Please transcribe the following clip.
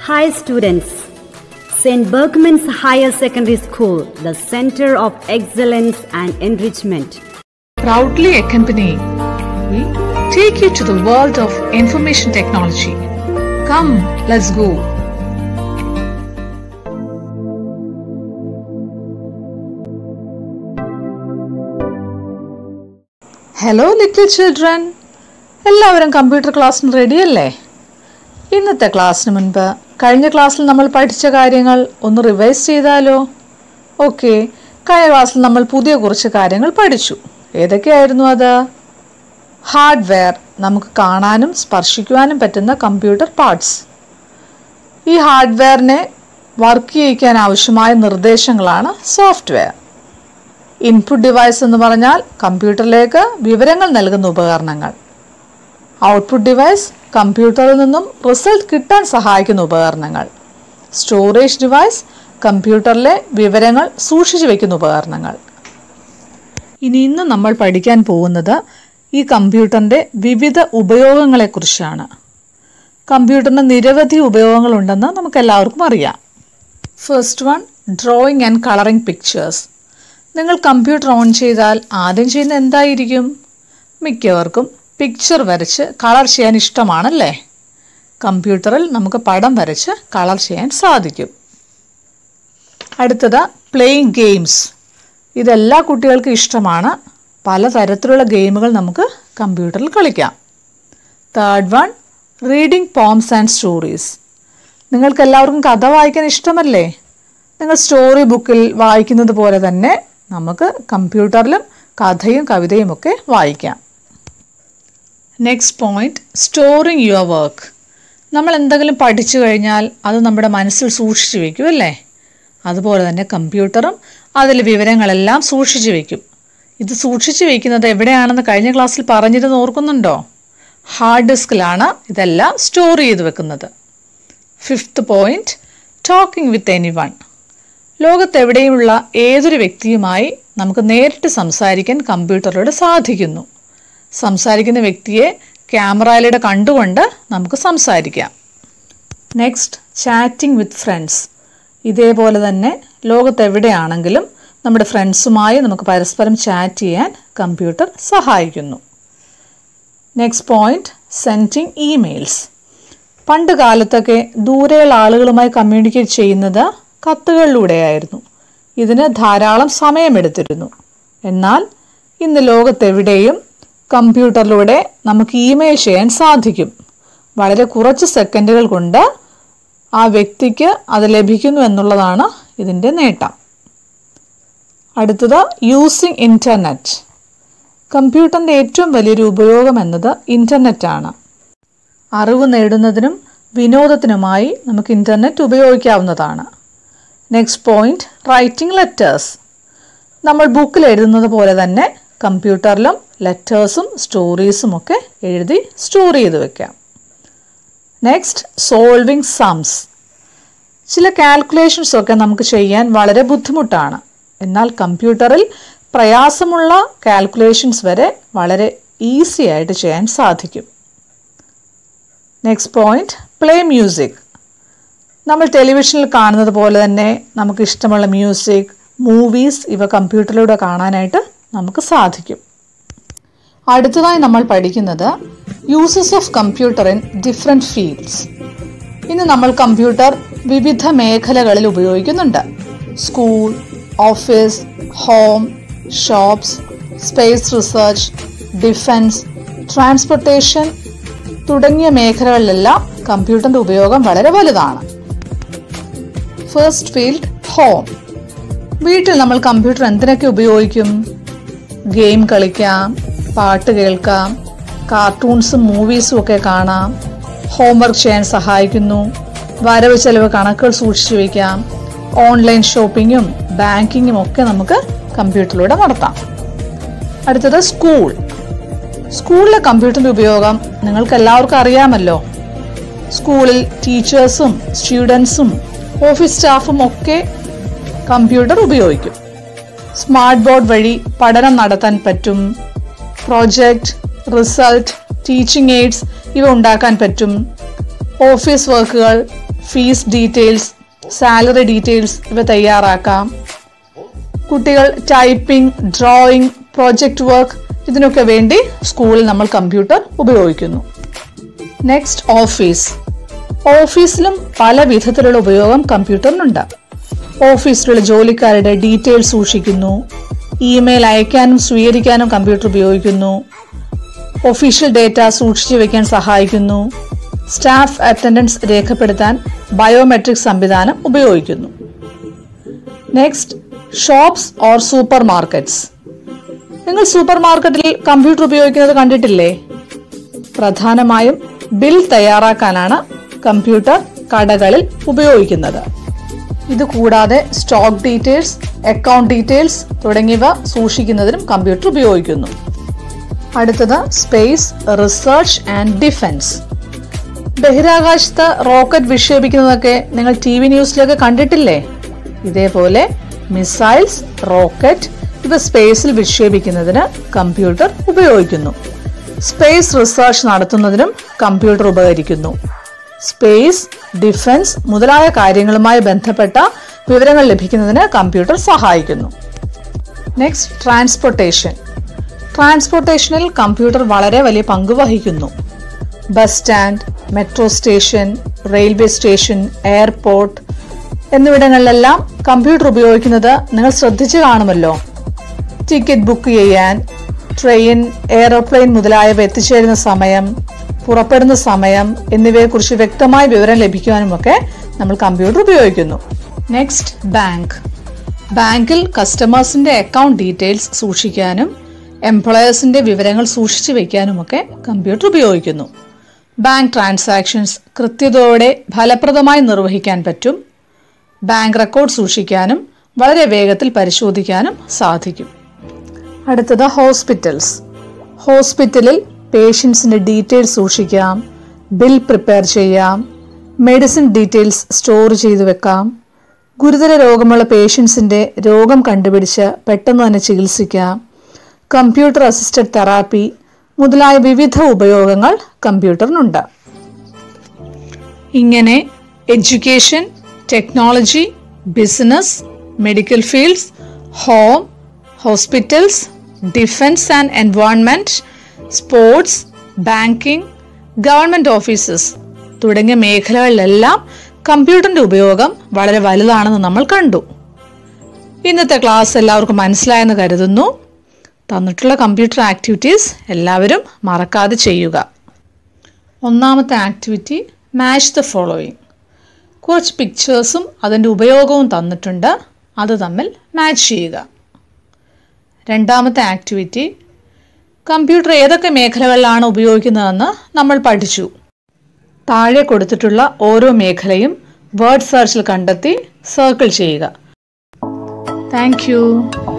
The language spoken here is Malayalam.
Hi students. St. Bergman's Higher Secondary School, the center of excellence and enrichment. proudly accompany we take you to the world of information technology. Come, let's go. Hello little children എല്ലാവരും കമ്പ്യൂട്ടർ ക്ലാസ്സിന് റെഡിയല്ലേ ഇന്നത്തെ ക്ലാസ്സിന് മുൻപ് കഴിഞ്ഞ ക്ലാസ്സിൽ നമ്മൾ പഠിച്ച കാര്യങ്ങൾ ഒന്ന് റിവൈസ് ചെയ്താലോ ഓക്കെ കഴിഞ്ഞ ക്ലാസ്സിൽ നമ്മൾ പുതിയ കുറച്ച് കാര്യങ്ങൾ പഠിച്ചു ഏതൊക്കെയായിരുന്നു അത് ഹാർഡ്വെയർ നമുക്ക് കാണാനും സ്പർശിക്കുവാനും പറ്റുന്ന കമ്പ്യൂട്ടർ പാർട്സ് ഈ ഹാർഡ്വെയറിനെ വർക്ക് ചെയ്യിക്കാൻ ആവശ്യമായ നിർദ്ദേശങ്ങളാണ് സോഫ്റ്റ്വെയർ ഇൻപുട്ട് ഡിവൈസ് എന്ന് പറഞ്ഞാൽ കമ്പ്യൂട്ടറിലേക്ക് വിവരങ്ങൾ നൽകുന്ന ഉപകരണങ്ങൾ ഔട്ട്പുട്ട് ഡിവൈസ് കമ്പ്യൂട്ടറിൽ നിന്നും റിസൾട്ട് കിട്ടാൻ സഹായിക്കുന്ന ഉപകരണങ്ങൾ സ്റ്റോറേജ് ഡിവൈസ് കമ്പ്യൂട്ടറിലെ വിവരങ്ങൾ സൂക്ഷിച്ചു വയ്ക്കുന്ന ഉപകരണങ്ങൾ ഇനി ഇന്ന് നമ്മൾ പഠിക്കാൻ പോകുന്നത് ഈ കമ്പ്യൂട്ടറിൻ്റെ വിവിധ ഉപയോഗങ്ങളെക്കുറിച്ചാണ് കമ്പ്യൂട്ടറിന് നിരവധി ഉപയോഗങ്ങളുണ്ടെന്ന് നമുക്ക് എല്ലാവർക്കും അറിയാം first one drawing and colouring pictures നിങ്ങൾ കമ്പ്യൂട്ടർ ഓൺ ചെയ്താൽ ആദ്യം ചെയ്യുന്ന എന്തായിരിക്കും മിക്കവർക്കും പിക്ചർ വരച്ച് കളർ ചെയ്യാൻ ഇഷ്ടമാണല്ലേ കമ്പ്യൂട്ടറിൽ നമുക്ക് പടം വരച്ച് കളർ ചെയ്യാൻ സാധിക്കും അടുത്തത് പ്ലേയിങ് ഗെയിംസ് ഇതെല്ലാ കുട്ടികൾക്കും ഇഷ്ടമാണ് പലതരത്തിലുള്ള ഗെയിമുകൾ നമുക്ക് കമ്പ്യൂട്ടറിൽ കളിക്കാം third one reading poems and stories നിങ്ങൾക്ക് എല്ലാവർക്കും കഥ വായിക്കാൻ ഇഷ്ടമല്ലേ നിങ്ങൾ സ്റ്റോറി ബുക്കിൽ വായിക്കുന്നത് പോലെ തന്നെ നമുക്ക് കമ്പ്യൂട്ടറിലും കഥയും കവിതയും ഒക്കെ വായിക്കാം next point storing your work നമ്മൾ എന്തെങ്കിലും പഠിച്ചു കഴിഞ്ഞാൽ അത് നമ്മുടെ മനസ്സിൽ സൂക്ഷിച്ചു വയ്ക്കും അല്ലേ അതുപോലെ തന്നെ കമ്പ്യൂട്ടറും അതിൽ വിവരങ്ങളെല്ലാം സൂക്ഷിച്ചു വയ്ക്കും ഇത് സൂക്ഷിച്ചു വയ്ക്കുന്നത് എവിടെയാണെന്ന് കഴിഞ്ഞ ക്ലാസ്സിൽ പറഞ്ഞിരുന്ന് ഓർക്കുന്നുണ്ടോ ഹാർഡ് ഡിസ്കിലാണ് ഇതെല്ലാം സ്റ്റോർ ചെയ്ത് വെക്കുന്നത് fifth point talking with any one ലോകത്തെവിടെയുമുള്ള ഏതൊരു വ്യക്തിയുമായി നമുക്ക് നേരിട്ട് സംസാരിക്കാൻ കമ്പ്യൂട്ടറിലൂടെ സാധിക്കുന്നു സംസാരിക്കുന്ന വ്യക്തിയെ ക്യാമറയിലൂടെ കണ്ടുകൊണ്ട് നമുക്ക് സംസാരിക്കാം നെക്സ്റ്റ് ചാറ്റിംഗ് വിത്ത് ഫ്രണ്ട്സ് ഇതേപോലെ തന്നെ ലോകത്തെവിടെയാണെങ്കിലും നമ്മുടെ ഫ്രണ്ട്സുമായി നമുക്ക് പരസ്പരം ചാറ്റ് ചെയ്യാൻ കമ്പ്യൂട്ടർ സഹായിക്കുന്നു നെക്സ്റ്റ് പോയിന്റ് സെൻഡിങ് ഇമെയിൽസ് പണ്ട് കാലത്തൊക്കെ ദൂരെയുള്ള ആളുകളുമായി കമ്മ്യൂണിക്കേറ്റ് ചെയ്യുന്നത് കത്തുകളിലൂടെയായിരുന്നു ഇതിന് ധാരാളം സമയമെടുത്തിരുന്നു എന്നാൽ ഇന്ന് ലോകത്തെവിടെയും കമ്പ്യൂട്ടറിലൂടെ നമുക്ക് ഇമെയിൽ ചെയ്യാൻ സാധിക്കും വളരെ കുറച്ച് സെക്കൻഡുകൾ കൊണ്ട് ആ വ്യക്തിക്ക് അത് ലഭിക്കുന്നു എന്നുള്ളതാണ് ഇതിൻ്റെ നേട്ടം അടുത്തത് യൂസിങ് ഇൻ്റർനെറ്റ് കമ്പ്യൂട്ടറിൻ്റെ ഏറ്റവും വലിയൊരു ഉപയോഗം എന്നത് ഇൻ്റർനെറ്റാണ് അറിവ് നേടുന്നതിനും വിനോദത്തിനുമായി നമുക്ക് ഇൻ്റർനെറ്റ് ഉപയോഗിക്കാവുന്നതാണ് നെക്സ്റ്റ് പോയിന്റ് റൈറ്റിംഗ് ലെറ്റേഴ്സ് നമ്മൾ ബുക്കിൽ എഴുതുന്നത് പോലെ തന്നെ കമ്പ്യൂട്ടറിലും ലെറ്റേഴ്സും സ്റ്റോറീസും ഒക്കെ എഴുതി സ്റ്റോർ ചെയ്ത് വെക്കാം നെക്സ്റ്റ് സോൾവിങ് സംസ് ചില കാൽക്കുലേഷൻസ് ഒക്കെ നമുക്ക് ചെയ്യാൻ വളരെ ബുദ്ധിമുട്ടാണ് എന്നാൽ കമ്പ്യൂട്ടറിൽ പ്രയാസമുള്ള കാൽക്കുലേഷൻസ് വരെ വളരെ ഈസി ആയിട്ട് ചെയ്യാൻ സാധിക്കും നെക്സ്റ്റ് പോയിന്റ് പ്ലേ മ്യൂസിക് നമ്മൾ ടെലിവിഷനിൽ കാണുന്നത് പോലെ തന്നെ നമുക്ക് ഇഷ്ടമുള്ള മ്യൂസിക് മൂവീസ് ഇവ കമ്പ്യൂട്ടറിലൂടെ കാണാനായിട്ട് നമുക്ക് സാധിക്കും അടുത്തതായി നമ്മൾ പഠിക്കുന്നത് uses of computer in different fields ഇന്ന് നമ്മൾ കമ്പ്യൂട്ടർ വിവിധ മേഖലകളിൽ ഉപയോഗിക്കുന്നുണ്ട് school office home shops space research defence transportation തുടങ്ങിയ മേഖലകളിലെല്ലാം കമ്പ്യൂട്ടറിൻ്റെ ഉപയോഗം വളരെ വലുതാണ് ഫസ്റ്റ് ഫീൽഡ് ഹോം വീട്ടിൽ നമ്മൾ കമ്പ്യൂട്ടർ എന്തിനൊക്കെ ഉപയോഗിക്കും ഗെയിം കളിക്കാം പാട്ട് കേൾക്കാം കാർട്ടൂൺസും മൂവീസും ഒക്കെ കാണാം ഹോംവർക്ക് ചെയ്യാൻ സഹായിക്കുന്നു വരവ് ചെലവ് കണക്കുകൾ സൂക്ഷിച്ചു വയ്ക്കാം ഓൺലൈൻ ഷോപ്പിങ്ങും ബാങ്കിങ്ങും ഒക്കെ നമുക്ക് കമ്പ്യൂട്ടറിലൂടെ നടത്താം അടുത്തത് സ്കൂൾ സ്കൂളിലെ കമ്പ്യൂട്ടറിന്റെ ഉപയോഗം നിങ്ങൾക്ക് എല്ലാവർക്കും അറിയാമല്ലോ സ്കൂളിൽ ടീച്ചേഴ്സും സ്റ്റുഡൻസും ഓഫീസ് സ്റ്റാഫും ഒക്കെ കമ്പ്യൂട്ടർ ഉപയോഗിക്കും സ്മാർട്ട് ബോർഡ് വഴി പഠനം നടത്താൻ പറ്റും പ്രോജക്റ്റ് റിസൾട്ട് ടീച്ചിങ് എയ്ഡ്സ് ഇവ ഉണ്ടാക്കാൻ പറ്റും ഓഫീസ് വർക്കുകൾ ഫീസ് ഡീറ്റെയിൽസ് സാലറി ഡീറ്റെയിൽസ് ഇവ തയ്യാറാക്കാം കുട്ടികൾ ടൈപ്പിംഗ് ഡ്രോയിങ് പ്രോജക്റ്റ് വർക്ക് ഇതിനൊക്കെ വേണ്ടി സ്കൂളിൽ നമ്മൾ കമ്പ്യൂട്ടർ ഉപയോഗിക്കുന്നു നെക്സ്റ്റ് ഓഫീസ് ഓഫീസിലും പല വിധത്തിലുള്ള ഉപയോഗം കമ്പ്യൂട്ടറിനുണ്ട് ഓഫീസിലുള്ള ജോലിക്കാരുടെ ഡീറ്റെയിൽസ് സൂക്ഷിക്കുന്നു ഇമെയിൽ അയക്കാനും സ്വീകരിക്കാനും കമ്പ്യൂട്ടർ ഉപയോഗിക്കുന്നു ഒഫീഷ്യൽ ഡേറ്റ സൂക്ഷിച്ചു വയ്ക്കാൻ സഹായിക്കുന്നു സ്റ്റാഫ് അറ്റൻഡൻസ് രേഖപ്പെടുത്താൻ ബയോമെട്രിക് സംവിധാനം ഉപയോഗിക്കുന്നു next shops or supermarkets നിങ്ങൾ സൂപ്പർ മാർക്കറ്റിൽ കമ്പ്യൂട്ടർ ഉപയോഗിക്കുന്നത് കണ്ടിട്ടില്ലേ പ്രധാനമായും ബിൽ തയ്യാറാക്കാനാണ് കമ്പ്യൂട്ടർ കടകളിൽ ഉപയോഗിക്കുന്നത് ഇത് കൂടാതെ സ്റ്റോക്ക് ഡീറ്റെയിൽസ് അക്കൗണ്ട് ഡീറ്റെയിൽസ് തുടങ്ങിയവ സൂക്ഷിക്കുന്നതിനും കമ്പ്യൂട്ടർ ഉപയോഗിക്കുന്നു അടുത്തത് സ്പേസ് റിസർച്ച് ആൻഡ് ഡിഫൻസ് ബഹിരാകാശത്ത് റോക്കറ്റ് വിക്ഷേപിക്കുന്നതൊക്കെ നിങ്ങൾ ടി വി ന്യൂസിലൊക്കെ കണ്ടിട്ടില്ലേ ഇതേപോലെ മിസൈൽസ് റോക്കറ്റ് ഇവ സ്പേസിൽ വിക്ഷേപിക്കുന്നതിന് കമ്പ്യൂട്ടർ ഉപയോഗിക്കുന്നു സ്പേസ് റിസർച്ച് നടത്തുന്നതിനും കമ്പ്യൂട്ടർ ഉപകരിക്കുന്നു സ്പേസ് ഡിഫൻസ് മുതലായ കാര്യങ്ങളുമായി ബന്ധപ്പെട്ട വിവരങ്ങൾ ലഭിക്കുന്നതിന് കമ്പ്യൂട്ടർ സഹായിക്കുന്നു നെക്സ്റ്റ് ട്രാൻസ്പോർട്ടേഷൻ ട്രാൻസ്പോർട്ടേഷനിൽ കമ്പ്യൂട്ടർ വളരെ വലിയ പങ്ക് വഹിക്കുന്നു bus stand metro station railway station airport എന്നിവിടങ്ങളിലെല്ലാം കമ്പ്യൂട്ടർ ഉപയോഗിക്കുന്നത് നിങ്ങൾ ശ്രദ്ധിച്ചു കാണുമല്ലോ ടിക്കറ്റ് ബുക്ക് ചെയ്യാൻ ട്രെയിൻ എയർപ്ലെയിൻ മുതലായവ എത്തിച്ചേരുന്ന സമയം പുറപ്പെടുന്ന സമയം എന്നിവയെക്കുറിച്ച് വ്യക്തമായ വിവരം ലഭിക്കുവാനുമൊക്കെ നമ്മൾ കമ്പ്യൂട്ടർ ഉപയോഗിക്കുന്നു നെക്സ്റ്റ് ബാങ്ക് ബാങ്കിൽ കസ്റ്റമേഴ്സിന്റെ അക്കൗണ്ട് ഡീറ്റെയിൽസ് സൂക്ഷിക്കാനും എംപ്ലോയേഴ്സിന്റെ വിവരങ്ങൾ സൂക്ഷിച്ചു വയ്ക്കാനുമൊക്കെ കമ്പ്യൂട്ടർ ഉപയോഗിക്കുന്നു ബാങ്ക് ട്രാൻസാക്ഷൻസ് കൃത്യതയോടെ ഫലപ്രദമായി നിർവഹിക്കാൻ പറ്റും ബാങ്ക് റെക്കോർഡ് സൂക്ഷിക്കാനും വളരെ വേഗത്തിൽ പരിശോധിക്കാനും സാധിക്കും അടുത്തത് ഹോസ്പിറ്റൽസ് ഹോസ്പിറ്റലിൽ പേഷ്യൻസിൻ്റെ ഡീറ്റെയിൽസ് സൂക്ഷിക്കാം ബിൽ പ്രിപ്പയർ ചെയ്യാം മെഡിസിൻ ഡീറ്റെയിൽസ് സ്റ്റോർ ചെയ്തു വെക്കാം ഗുരുതര രോഗമുള്ള പേഷ്യൻസിൻ്റെ രോഗം കണ്ടുപിടിച്ച് പെട്ടെന്ന് തന്നെ ചികിത്സിക്കാം കമ്പ്യൂട്ടർ അസിസ്റ്റഡ് തെറാപ്പി മുതലായ വിവിധ ഉപയോഗങ്ങൾ കമ്പ്യൂട്ടറിനുണ്ട് ഇങ്ങനെ education technology business medical fields home hospitals defence and environment sports banking government offices തുടങ്ങിയ മേഖലകളിലെല്ലാം കമ്പ്യൂട്ടറിന്റെ ഉപയോഗം വളരെ വലുതാണെന്ന് നമ്മൾ കണ്ടു ഇന്നത്തെ ക്ലാസ് എല്ലാവർക്കും മനസ്സിലായെന്ന് കരുതുന്നു തന്നിട്ടുള്ള കമ്പ്യൂട്ടർ ആക്ടിവിറ്റീസ് എല്ലാവരും മറക്കാതെ ചെയ്യുക ഒന്നാമത്തെ ആക്ടിവിറ്റി മാച്ച് ദ ഫോളോയിങ് കുറച്ച് പിക്ചേഴ്സും അതിൻ്റെ ഉപയോഗവും തന്നിട്ടുണ്ട് അത് തമ്മിൽ മാച്ച് ചെയ്യുക രണ്ടാമത്തെ ആക്ടിവിറ്റി കമ്പ്യൂട്ടർ ഏതൊക്കെ മേഖലകളിലാണ് ഉപയോഗിക്കുന്നതെന്ന് നമ്മൾ പഠിച്ചു താഴെ കൊടുത്തിട്ടുള്ള ഓരോ മേഖലയും വേർഡ് സെർച്ചിൽ കണ്ടെത്തി സർക്കിൾ ചെയ്യുക താങ്ക് യു